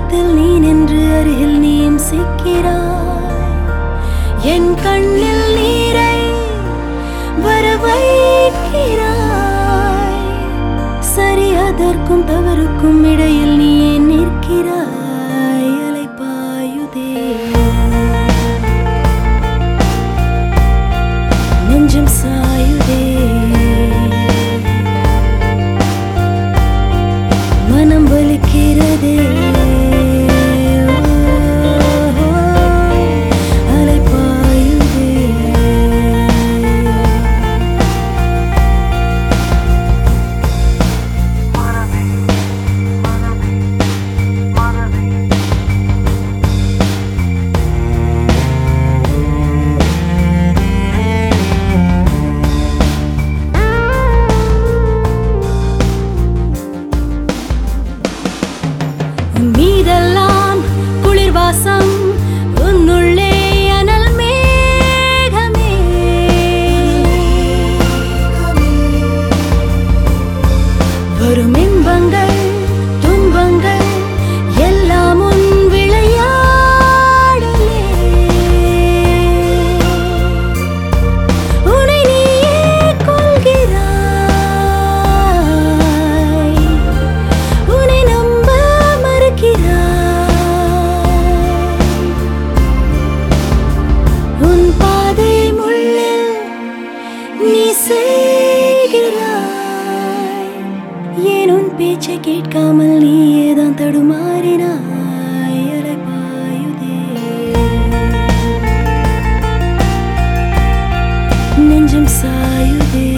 பக்கத்தில் நீ நின்று அருகில் நீயும் சிக்கிறாய் என் கண்ணில் நீரை வர வைக்கிறாய் சரி அதற்கும் தவறுக்கும் இடையில் நீ ஏன் நிற்கிறாய் அலைப்பாயுதே நெஞ்சம் சாயுதே மனம் வலிக்கிறதே ஓ, அலைப்பாயுதே உன் மீதெல்லாம் குளிர் வாசம் உன்னுள்ளே அனல் மேகமே வரும் இன்பங்கள் துன்பங்கள் எல்லாம் உன் விளையாடலே உன்னை நீயே கொள்கிறாய் உன்னை நம்ப மறுக்கிறாய் உன் பாதை முள்ளில் நீ செய்கிறாய் ஏன் உன் பேச்சை கேட்காமல் நீயே தான் தடுமாறினாய் அலைபாயுதே நெஞ்சம் சாயுதே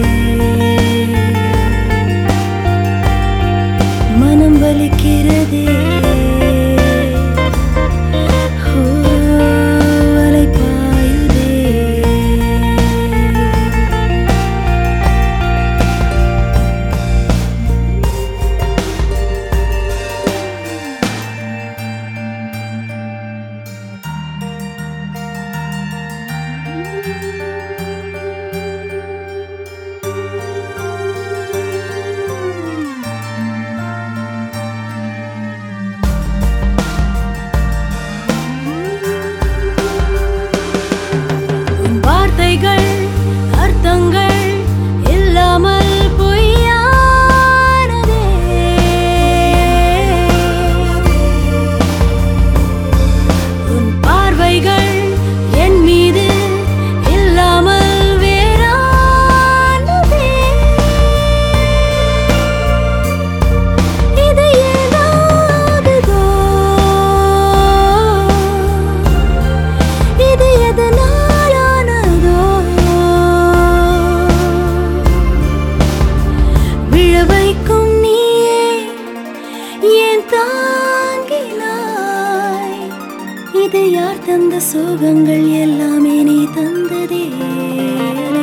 மனம் வலிக்கிறதே ஓ, அலைபாயுதே உன் வார்த்தைகள் அர்த்தங்கள் இல்லாமல் பொய்யானதே உன் பார்வைகள் என் மீது இல்லாமல் வேறானதே இது ஏதாகுதோ இது எதனாலானதோ விழ வைக்கும் நீயே ஏன் தாங்கினாய் இது யார் தந்த சோகங்கள் எல்லாமே நீ தந்ததே